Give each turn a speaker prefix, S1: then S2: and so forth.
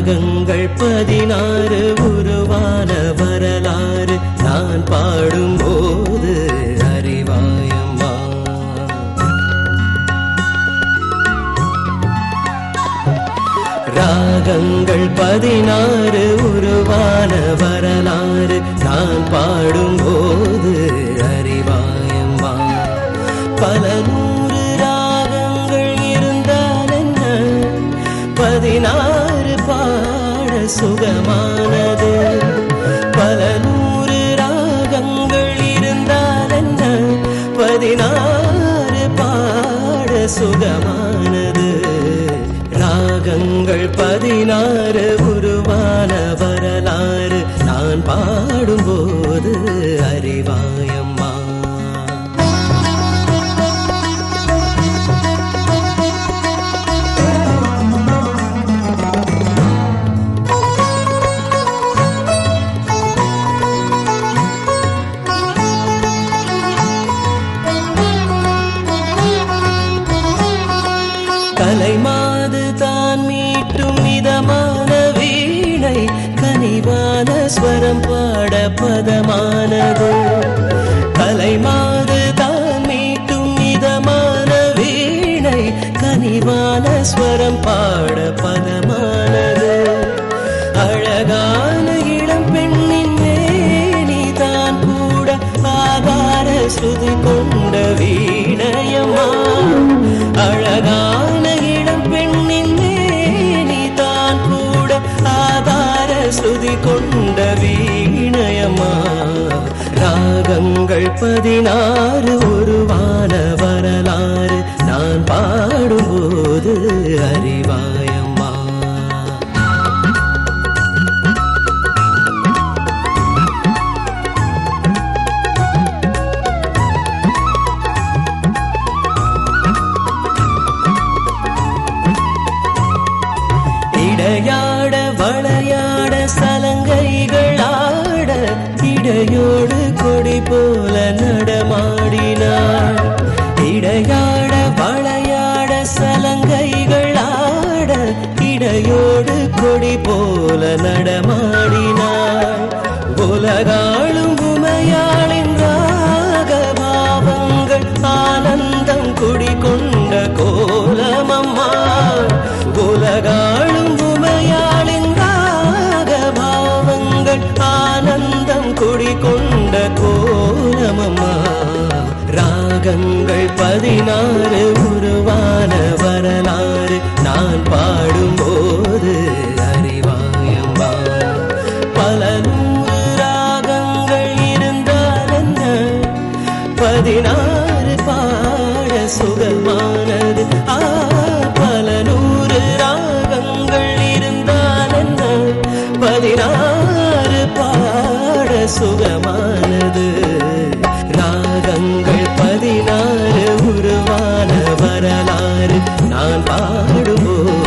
S1: ராகங்கள் பதினாறு உருவான வரலாறு நான் பாடும்போது அறிவாயம்மா ராகங்கள் பதினாறு உருவான வரலாறு நான் பாடும்போது அறிவாயம்மா பல நூறு ராகங்கள் இருந்தால் என்ன பதினாறு பாட சுகமானது பல நூறு ராகங்கள் இருந்தால் என்ன பதினாறு பாட சுகமானது ராகங்கள் பதினாறு உருவான வரலாறு நான் பாடும்போது அறிவாயம்மா கலைமாது தான் மீட்டும் மிதமான வீணை கனிவான ஸ்வரம் பாட பதமானது கலைமாது தான் மீட்டும் மிதமான வீணை கனிவான ஸ்வரம் பாட பதமானது அழகான இளம் பெண்ணின் மேனி தான் கூட ஆகார ஸ்ருதி கொண்ட வீணையம்மா அழகான இளம் பெண்ணின் மேனி தான் கூட ஆதார ஸ்ருதி கொண்ட வீணையம்மா ராகங்கள் பதினாறு உருவான வரலாறு நான் பாடும்போது அறிவாயம்மா இடையாட வளையாட சலங்கைகள் ஆட இடையோடு கொடி போல நடமாடினாள் இடையாட வளையாட சலங்கைகள் ஆட இடையோடு கொடி போல நடமாடினாள் உலகாளும் உமையாளின் ராக பாவங்கள் ஆனந்தம் குடிகொண்ட கோலமம்மா உலகாளும் உமையாளின் ராக பாவங்கள் ஆனந்தம் குடிகொண்ட கோலமம்மா ராகங்கள் பதினாறு உருவான வரலாறு நான் பாடும்போது அறிவாயம்மா பல நூறு ராகங்கள் இருந்தால் என்ன பதினாறு பாட சுகமானது ஆ பல நூறு ராகங்கள் இருந்தால் என்ன பதினாறு பாட சுகமானது ராகங்கள் பதினாறு உருவான வரலாறு நான் பாடுவோம்